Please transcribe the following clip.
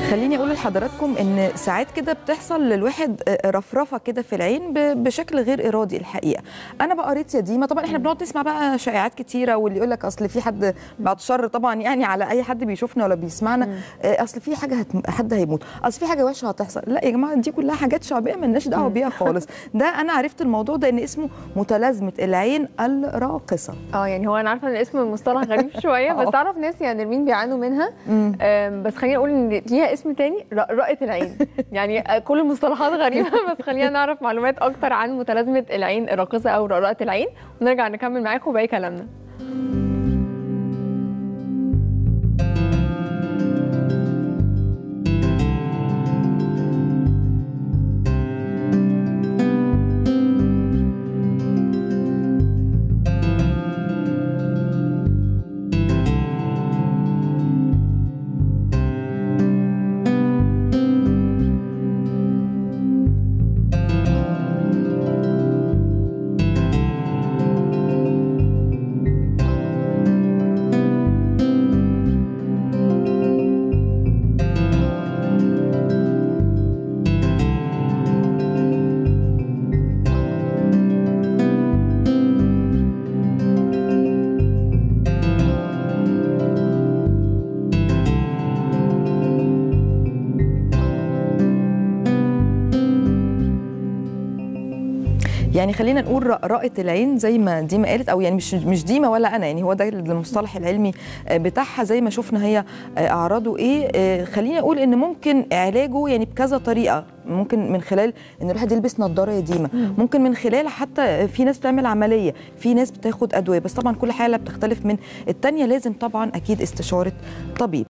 خليني اقول لحضراتكم ان ساعات كده بتحصل للواحد رفرفه كده في العين ب- بشكل غير ارادي الحقيقه انا بقى قريت يا ديما طبعا احنا بنقعد نسمع بقى شائعات كتيره واللي يقول لك اصل في حد بعد شر طبعا يعني على اي حد بيشوفنا ولا بيسمعنا آه، اصل في حاجه هت... حد هيموت اصل في حاجه وحشه هتحصل لا يا جماعه دي كلها حاجات شعبيه مالناش دعوه بيها خالص ده انا عرفت الموضوع ده ان اسمه متلازمه العين الراقصه اه يعني هو انا عارفه ان الاسم مصطلح غريب شويه بس آه. اعرف ناس يعني مين بيعانوا منها آم، بس خلينا نقول ان ليها اسم تاني ر- رأة العين يعني كل المصطلحات غريبه بس خلينا نعرف معلومات اكتر عن متلازمه العين الراقصه او رأة العين ونرجع نكمل معاكم باقي كلامنا يعني خلينا نقول ر- رأة العين زي ما ديما قالت او يعني مش مش ديما ولا انا يعني هو ده المصطلح العلمي آه، بتاعها زي ما شفنا هي آه، اعراضه ايه آه، خليني اقول ان ممكن علاجه يعني بكذا طريقه ممكن من خلال ان الواحد يلبس نظاره يا ديما ممكن من خلال حتى في ناس بتعمل عمليه في ناس بتاخد ادويه بس طبعا كل حاله بتختلف من التانيه لازم طبعا اكيد استشاره طبيب